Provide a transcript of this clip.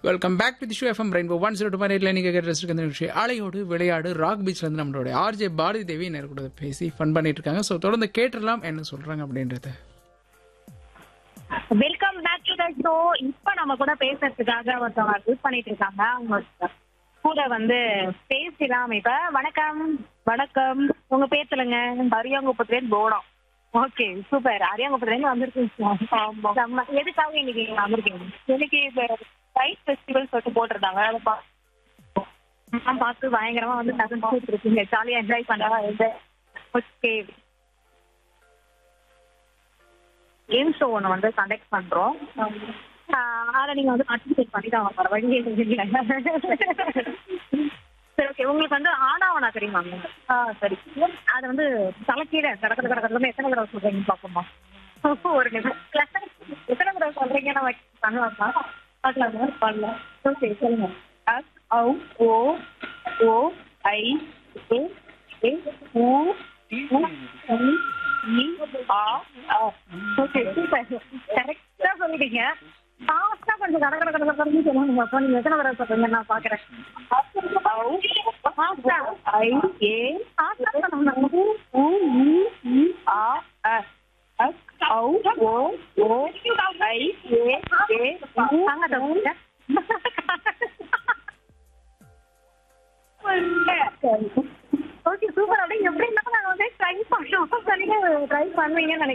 Welcome back to the show FM Rainbow one zero two மாதிரி நீங்கள் கேட்டு இந்த நிகழ்ச்சி ஆலையோடு விளையாடு ராக் பீச்ல இருந்து நம்மளுடைய ஆர்ஜே பாரதி தேவி நேரு கூட பேசி ஃபன் பண்ணிட்டு இருக்காங்க ஸோ தொடர்ந்து கேட்டுடலாம் என்ன சொல்றாங்க அப்படின்றத welcome back to the show இப்ப நம்ம கூட பேசுறதுக்காக ஒருத்தவங்க யூஸ் பண்ணிட்டு இருக்காங்க அவங்க கூட வந்து பேசலாம் இப்ப வணக்கம் வணக்கம் உங்க பேர் சொல்லுங்க அரியாங்குப்பத்துல இருந்து போடம் ஓகே சூப்பர் அரியாங்குப்பத்துல இருந்து வந்திருக்கீங்க செம்ம. எதுக்காக இன்னைக்கு இங்க வந்திருக்கீங்க இன்னைக்கு ரைட் ஃபெஸ்டிவல் சொல்லிட்டு போட்டிருந்தாங்க அதை பா- நான் பார்த்து பயங்கரமா வந்து தகவல் இருக்கீங்க ஜாலியா என்ஜாய் பண்ணா ஓகே கேம் ஷோ ஒன்று வந்து கண்டக்ட் பண்றோம் ஆஹ் அதை நீங்க வந்து பார்ட்டிசிபேட் பண்ணி தான் வர வழி இல்லை சரி ஓகே உங்களுக்கு வந்து ஆனாவனா தெரியுமாங்க ஆ சரி அது வந்து தலைக்கீழ கடற்கரை கடற்கரை எத்தனை தடவை சொல்றீங்க பார்ப்போமா ஒரு நிமிஷம் எத்தனை தடவை சொல்றீங்க நம்ம பண்ணலாமா பார்க்கலாமா பண்ணலாம் ஓகே சொல்லுங்க அஸ் ஔ ஓ ஓ ஐ ஏ ஏ ஊ உ, இ, இ, ஆ, ஆ. ஓகே சூப்பர் கரெக்டா சொல்லிட்டீங்க ஃபாஸ்டா கொஞ்சம் கட கட கட கடன்னு சொல்லுங்க அப்போ நீங்க எத்தனை தடவை சொல்றீங்க நான் பாக்குறேன் ஃபாஸ்டா ஐ ஏ ஃபாஸ்டா சொல்லுங்க உ இ இ ஆ அ அஸ் ஔ ஓ ஓ ஐ ஏ ஏ ஊ அங்க ஓகே சூப்பர் அப்படியே எப்படி இருந்தாலும் நாங்க வந்து ட்ரை பண்ணோம் ட்ரை பண்ணுவீங்கன்னு நினைக்கிறேன்